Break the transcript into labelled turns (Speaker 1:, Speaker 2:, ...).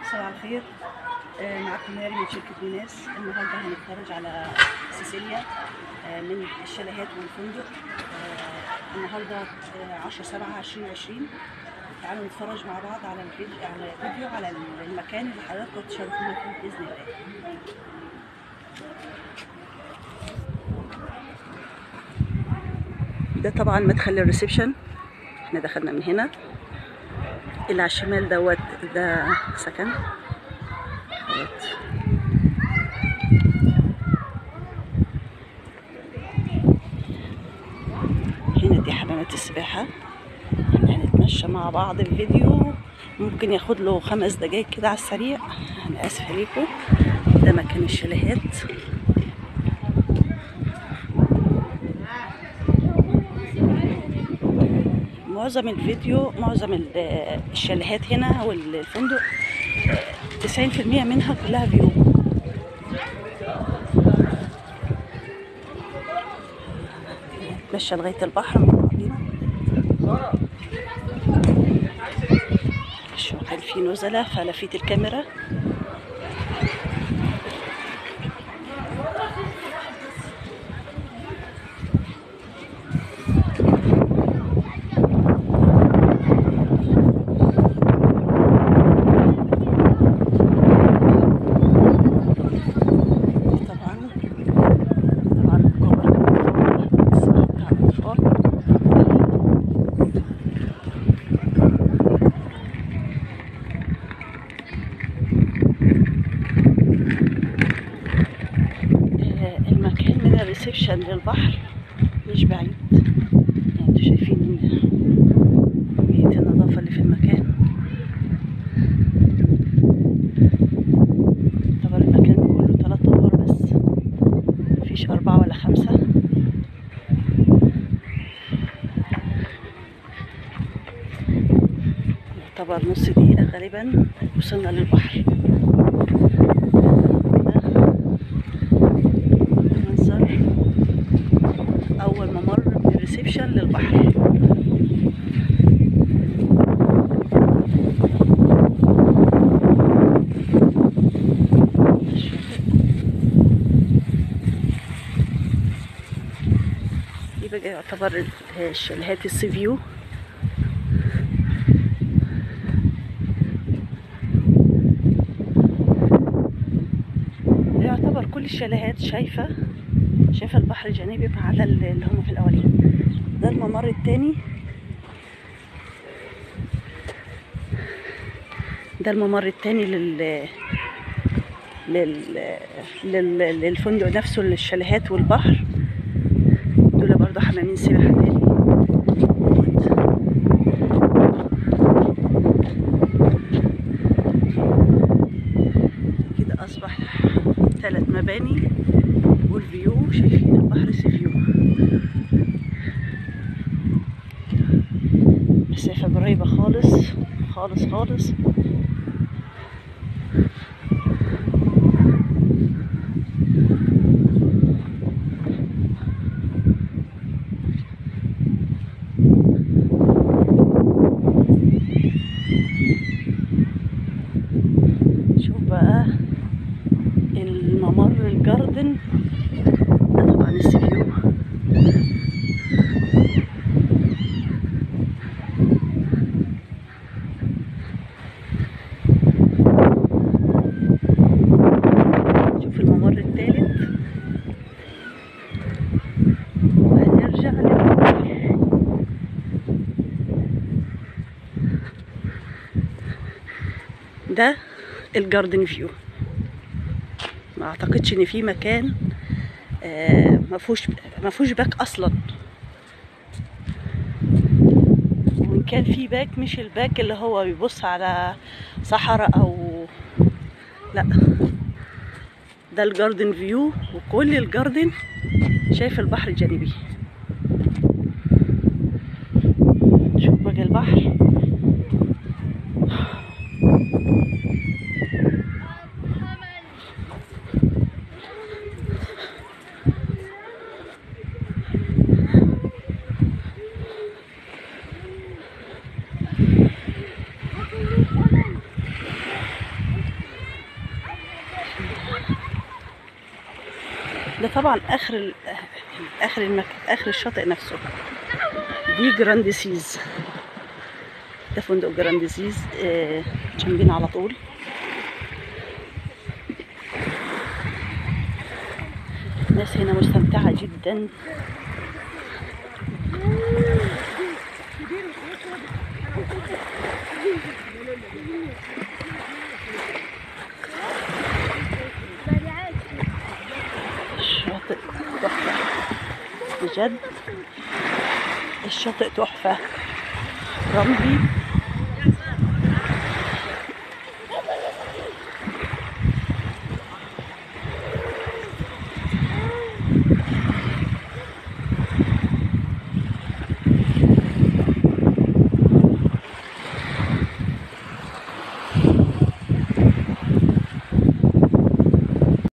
Speaker 1: صباح الخير آه، معاكم ماري من شركة ميناس النهارده هنتفرج على سيسيليا آه، من الشاليهات والفندق آه، النهارده 10 7 2020 تعالوا نتفرج مع بعض على الفيديو على فيديو على المكان اللي حضراتكم تشرفونا فيه بإذن الله ده طبعا مدخل الريسبشن احنا دخلنا من هنا اللي على الشمال دوت ده سكن دوت هنا دي حمامات السباحة احنا هنتمشى مع بعض الفيديو ممكن ياخد له خمس دقايق كده على السريع انا اسفة ليكم ده مكان الشاليهات معظم الفيديو معظم ال- الشاليهات هنا والفندق تسعين في المية منها كلها فيو نتمشى لغاية البحر مع بعضينا شو كان في نزلة فلفيت الكاميرا طبعا طبعا الكبر السباحة بتاع الأطفال آه، المكان من الريسبشن للبحر مش بعيد يعني انتوا شايفين كمية النظافة اللي في المكان طبعا المكان كله تلات ادوار بس مفيش أربعة ولا خمسة يعتبر نص دقيقة غالبا وصلنا للبحر منظر أول ممر من الريسبشن للبحر دي بقى يعتبر الشاليهات السي فيو يعتبر كل الشاليهات شايفة شايفة البحر الجانبي مع ده اللي هم في الأولين ده الممر التاني ده الممر التاني لل لل... لل... للفندق نفسه للشاليهات والبحر دول برضه حمامين سباحة تاني كده أصبح ثلاث مباني والفيو شايفين البحر سي فيو مسافة قريبة خالص خالص خالص شوف بقى الممر الجاردن ده طبعا السي فيو شوف الممر الثالث وهنرجع للبحر ده الجاردن فيو ما اعتقدش ان في مكان آه، ما فيهوش ما فيهوش باك اصلا وان كان في باك مش الباك اللي هو بيبص على صحراء او لا ده الجاردن فيو وكل الجاردن شايف البحر الجانبي شوف بقى البحر ده طبعا اخر ال... اخر المك... اخر الشاطئ نفسه دي جراند سيز ده فندق جراند سيز آه، جنبينا على طول الناس هنا مستمتعة جدا الشاطئ تحفة بجد الشاطئ تحفة رملي